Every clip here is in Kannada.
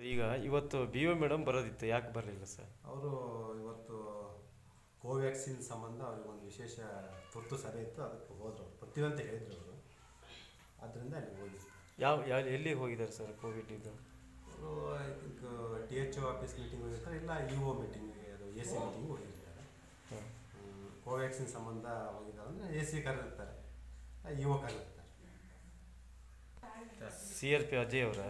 ಈಗ ಇವತ್ತು ಬಿ ಒ ಮೇಡಮ್ ಬರೋದಿತ್ತು ಯಾಕೆ ಬರಲಿಲ್ಲ ಸರ್ ಅವರು ಇವತ್ತು ಕೋವ್ಯಾಕ್ಸಿನ್ ಸಂಬಂಧ ಅವ್ರಿಗೆ ಒಂದು ವಿಶೇಷ ತುರ್ತು ಸಭೆ ಇತ್ತು ಅದಕ್ಕೆ ಹೋದರು ಅವ್ರು ಬರ್ತೀವಿ ಅಂತ ಹೇಳಿದ್ರು ಅವರು ಆದ್ದರಿಂದ ಅಲ್ಲಿ ಹೋಗಿದ್ರು ಯಾವ ಯಾವ ಎಲ್ಲಿಗೆ ಹೋಗಿದ್ದಾರೆ ಸರ್ ಕೋವಿಡ್ ಇದು ಅವರು I think D H O office meeting ಹೋಗಿರ್ತಾರೆ ಇಲ್ಲ ಇ ಒ ಮೀಟಿಂಗಿಗೆ ಅದು ಎ ಸಿ ಮೀಟಿಂಗ್ ಹೋಗಿರ್ತಾರೆ ಹಾಂ. ಹ್ಮ್, ಕೋವ್ಯಾಕ್ಸಿನ್ ಸಂಬಂಧ ಹೋಗಿದ್ದಾರೆ ಅಂದರೆ ಎ ಸಿ ಕರೆದಿರ್ತಾರೆ ಇ ಒ ಕರೆದಿರ್ತಾರೆ ಸಿ ಆರ್ ಪಿ ಅಜಯ್ ಅವರ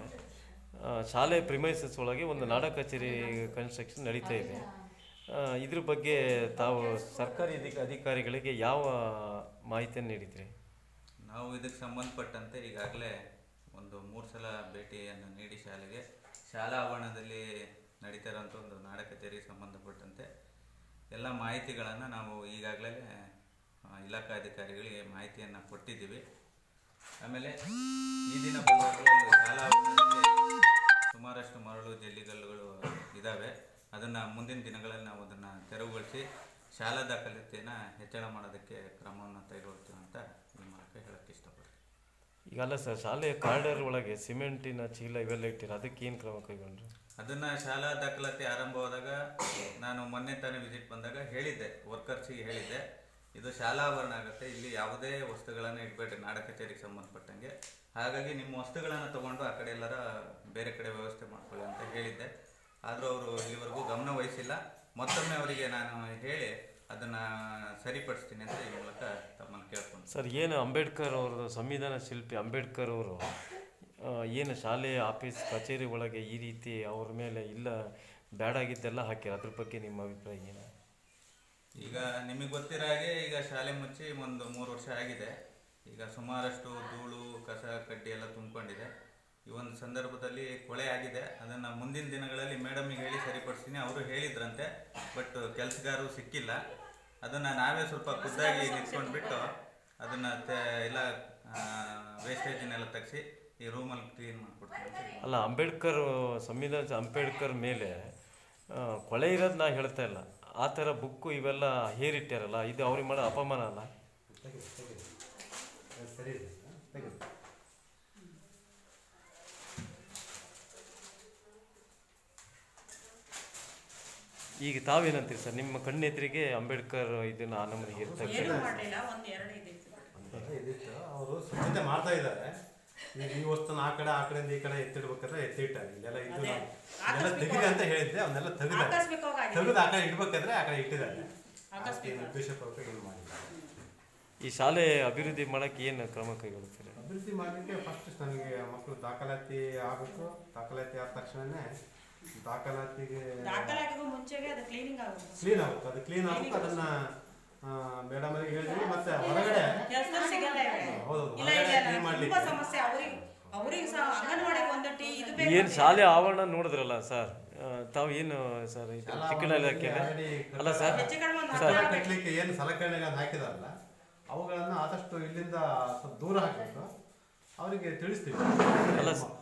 ಶಾಲೆ ಪ್ರಿಮೈಸಸ್ ಒಳಗೆ ಒಂದು ನಾಡ ಕಚೇರಿ ಕನ್ಸ್ಟ್ರಕ್ಷನ್ ನಡೀತಾ ಇದೆ ಆ, ಇದ್ರ ಬಗ್ಗೆ ತಾವು ಸರ್ಕಾರಿ ಅಧಿಕ ಅಧಿಕಾರಿಗಳಿಗೆ ಯಾವ ಮಾಹಿತಿಯನ್ನು ನೀಡಿದ್ರಿ ನಾವು ಇದಕ್ಕೆ ಸಂಬಂಧಪಟ್ಟಂತೆ ಈಗಾಗಲೇ ಒಂದು ಮೂರು ಸಲ ಭೇಟಿಯನ್ನು ನೀಡಿ ಶಾಲೆಗೆ ಶಾಲಾ ಆವರಣದಲ್ಲಿ ನಡೀತಾ ಇರೋಂಥ ಒಂದು ನಾಡ ಕಚೇರಿಗೆ ಸಂಬಂಧಪಟ್ಟಂತೆ ಎಲ್ಲ ಮಾಹಿತಿಗಳನ್ನು ನಾವು ಈಗಾಗಲೇ ಆ, ಇಲಾಖಾಧಿಕಾರಿಗಳಿಗೆ ಮಾಹಿತಿಯನ್ನು ಕೊಟ್ಟಿದ್ದೀವಿ ಆಮೇಲೆ ಈ ದಿನ ಬಂದಾಗ ಶಾಲಾ ಆವರಣದಲ್ಲಿ ಸುಮಾರಷ್ಟು ಮರಳು ಜಲ್ಲಿಗಲ್ಲುಗಳು ಇದ್ದಾವೆ ಅದನ್ನು ಮುಂದಿನ ದಿನಗಳಲ್ಲಿ ನಾವು ಅದನ್ನು ತೆರವುಗೊಳಿಸಿ ಶಾಲಾ ದಾಖಲಾತಿಯನ್ನು ಹೆಚ್ಚಳ ಮಾಡೋದಕ್ಕೆ ಕ್ರಮವನ್ನು ತೆಗೆದುಕೊಳ್ತೀವಿ ಅಂತ ಈ ಮೂಲಕ ಹೇಳಕ್ಕೆ ಇಷ್ಟಪಡ್ತೀನಿ ಈಗಲ್ಲ ಸರ್ ಶಾಲೆಯ ಕಾರಿಡಾರ್ ಒಳಗೆ ಸಿಮೆಂಟಿನ ಚೀಲ ಇವೆಲ್ಲ ಇಟ್ಟಿರ ಅದಕ್ಕೆ ಏನು ಕ್ರಮ ಕೈಗೊಂಡ್ರು ಅದನ್ನು ಶಾಲಾ ದಾಖಲಾತಿ ಆರಂಭವಾದಾಗ ನಾನು ಮೊನ್ನೆ ತಾನೇ ವಿಸಿಟ್ ಬಂದಾಗ ಹೇಳಿದ್ದೆ ವರ್ಕರ್ಸಿಗೆ ಹೇಳಿದ್ದೆ ಇದು ಶಾಲಾ ಆವರಣ ಆಗುತ್ತೆ ಇಲ್ಲಿ ಯಾವುದೇ ವಸ್ತುಗಳನ್ನು ಇಡಬೇಡ್ರಿ ನಾಡ ಕಚೇರಿಗೆ ಸಂಬಂಧಪಟ್ಟಂಗೆ ಹಾಗಾಗಿ ನಿಮ್ಮ ವಸ್ತುಗಳನ್ನು ತಗೊಂಡು ಆ ಕಡೆ ಎಲ್ಲರ ಬೇರೆ ಕಡೆ ವ್ಯವಸ್ಥೆ ಮಾಡ್ಕೊಳ್ಳಿ ಅಂತ ಹೇಳಿದ್ದೆ ಆದರೂ ಅವರು ಇಲ್ಲಿವರೆಗೂ ಗಮನ ವಹಿಸಿಲ್ಲ ಮತ್ತೊಮ್ಮೆ ಅವರಿಗೆ ನಾನು ಹೇಳಿ ಅದನ್ನು ಸರಿಪಡಿಸ್ತೀನಿ ಅಂತ ಈ ಮೂಲಕ ತಮ್ಮನ್ನು ಕೇಳ್ಕೊಂಡು ಸರ್ ಏನು ಅಂಬೇಡ್ಕರ್ ಅವ್ರದ್ದು ಸಂವಿಧಾನ ಶಿಲ್ಪಿ ಅಂಬೇಡ್ಕರ್ ಅವರು ಆ, ಏನು ಶಾಲೆ ಆಫೀಸ್ ಕಚೇರಿ ಒಳಗೆ ಈ ರೀತಿ ಅವ್ರ ಮೇಲೆ ಇಲ್ಲ ಬ್ಯಾಡಾಗಿದ್ದೆಲ್ಲ ಹಾಕಿರ ಅದ್ರ ಬಗ್ಗೆ ನಿಮ್ಮ ಅಭಿಪ್ರಾಯ ಏನು ಈಗ ನಿಮಗೆ ಗೊತ್ತಿರೋ ಹಾಗೆ ಈಗ ಶಾಲೆ ಮುಚ್ಚಿ ಒಂದು ಮೂರು ವರ್ಷ ಆಗಿದೆ ಈಗ ಸುಮಾರಷ್ಟು ಧೂಳು ಕಸ ಕಡ್ಡಿ ಎಲ್ಲ ತುಂಬಿಕೊಂಡಿದೆ ಈ ಒಂದು ಸಂದರ್ಭದಲ್ಲಿ ಕೊಳೆ ಆಗಿದೆ ಅದನ್ನು ಮುಂದಿನ ದಿನಗಳಲ್ಲಿ ಮೇಡಮಿಗೆ ಹೇಳಿ ಸರಿಪಡಿಸ್ತೀನಿ ಅವರು ಹೇಳಿದ್ರಂತೆ ಬಟ್ ಕೆಲಸಗಾರರು ಸಿಕ್ಕಿಲ್ಲ ಅದನ್ನು ನಾವೇ ಸ್ವಲ್ಪ ಖುದ್ದಾಗಿ ನಿಂತ್ಕೊಂಡ್ಬಿಟ್ಟು ಅದನ್ನು ಎಲ್ಲ ವೇಸ್ಟೇಜನ್ನೆಲ್ಲ ತೆಗೆಸಿ ಈ ರೂಮಲ್ಲಿ ಕ್ಲೀನ್ ಮಾಡಿಕೊಡ್ತೀನಿ ಅಂತ ಹೇಳಿ. ಅಲ್ಲ ಅಂಬೇಡ್ಕರ್ ಸಂವಿಧಾನ ಅಂಬೇಡ್ಕರ್ ಮೇಲೆ ಆ, ಕೊಳೆ ಇರೋದು ನಾ ಹೇಳ್ತಾ ಇಲ್ಲ ಆ ಥರ ಬುಕ್ಕು ಇವೆಲ್ಲ ಹೇರಿಟ್ಟಾರಲ್ಲ ಇದು ಅವ್ರಿಗೆ ಮಾಡೋ ಅಪಮಾನ ಅಲ್ಲ ತೆಗೆದು ತೆಗೆದು ಅದು ಸರಿ ಇದೆ ತೆಗೆದು ಈಗ ತಾವೇನಂತೀರಿ ಸರ್ ನಿಮ್ಮ ಕಣ್ಣೆದುರಿಗೆ ಅಂಬೇಡ್ಕರ್ ಇದನ್ನ ಆ ನಮೂನಿಗೆ ತೆಗ್ಸಿ ಏನು ಮಾಡಲಿಲ್ಲ ಒಂದು ಎರಡು ಇದಿತ್ತು ಒಂಥರ ಇದಿತ್ತು ಅವರು ಸ್ವಚ್ಛತೆ ಮಾಡ್ತಾ ಇದ್ದಾರೆ ಈಗ ಈ ವಸ್ತುನ ಆ ಕಡೆ ಆ ಕಡೆಯಿಂದ ಈ ಕಡೆ ಎತ್ತಿಡ್ಬೇಕಾದ್ರೆ ಎತ್ತಿಟ್ಟಾರೆ ಇಲ್ಲೆಲ್ಲ ಇದು ಅದೇ. ನಾವು ಇದೆಲ್ಲ ತೆಗಿದೆ ಅಂತ ಹೇಳಿದ್ದೆ ಅವನ್ನೆಲ್ಲ ತೆಗೆದಾರೆ ಆಕಸ್ಮಿಕವಾಗಿ ತೆಗೆದು ಆ ಕಡೆ ಇಡ್ಬೇಕಾದ್ರೆ ಆ ಕಡೆ ಇಟ್ಟಿದ್ದಾರೆ ಆಕಸ್ಮಿಕ. ಏನು ಉದ್ದೇಶಪೂರ್ವಕ ಏನು ಮಾಡಿದ್ದಾರೆ ಈ ಶಾಲೆ ಅಭಿವೃದ್ಧಿ ಮಾಡಕ್ಕೆ ಏನು ಕ್ರಮ ಕೈಗೊಳ್ತೀರಿ ಅಭಿವೃದ್ಧಿ ಮಾಡಲಿಕ್ಕೆ ಫಸ್ಟ್ ನನಗೆ ಮಕ್ಕಳು ದಾಖಲಾತಿ ಆಗಬೇಕು ದಾಖಲಾತಿ ಆದ ತಕ್ಷಣನೇ ದಾಖಲಾತಿಗೆ ದಾಖಲಾತಿಗೂ ಮುಂಚೆಗೆ ಅದು ಕ್ಲೀನಿಂಗ್ ಆಗುತ್ತೆ ಕ್ಲೀನ್ ಆಗುತ್ತೆ ಅದು ಕ್ಲೀನ್ ಆಗುತ್ತೆ ಅದನ್ನ ಮೇಡಮ್ ಅವರಿಗೆ ಹೇಳಿದ್ವಿ ಮತ್ತೆ ಹೊರಗಡೆ ಕೆಲಸ ಸಿಗಲ್ಲ ಇವ್ರಿಗೆ. ಹೌದು, ಇಲ್ಲ ಹೊರಗಡೆ ಇಲ್ಲ clean ಮಾಡ್ಲಿಕ್ಕೆ. ತುಂಬಾ ಸಮಸ್ಯೆ ಅವ್ರಿಗೆ ಅವ್ರಿಗೆ ಸಹ ಅಂಗನವಾಡಿಗೆ ಒಂದು ಟೀ ಇದು ಬೇಕು ಏನು ಶಾಲೆ ಆವರಣ ನೋಡಿದ್ರಲ್ಲ ಸರ್ ಆ, ತಾವು ಏನು ಸರ್ ಇದು ಶಾಲಾ ಶಿಕ್ಷಣ ಆವರಣದಲ್ಲಿ ಇಲಾಖೆಯಲ್ಲಿ already ಅಲ್ಲ ಸರ್ ಹೆಚ್ಚು ಕಡಿಮೆ ಒಂದು ಸರ್ ಹದಿನಾರು ಕಟ್ಟಲಿಕ್ಕೆ ಏನು ಸಲಕರಣೆಗಳನ್ನು ಹಾಕಿದಾರಲ್ಲ ಅವುಗಳನ್ನು ಆದಷ್ಟು ಇಲ್ಲಿಂದ ಸ್ವಲ್ಪ ದೂರ ಹಾಕಬೇಕು ಅವರಿಗೆ ತಿಳಿಸ್ತೀವಿ ಅಲ್ಲ ಸರ್.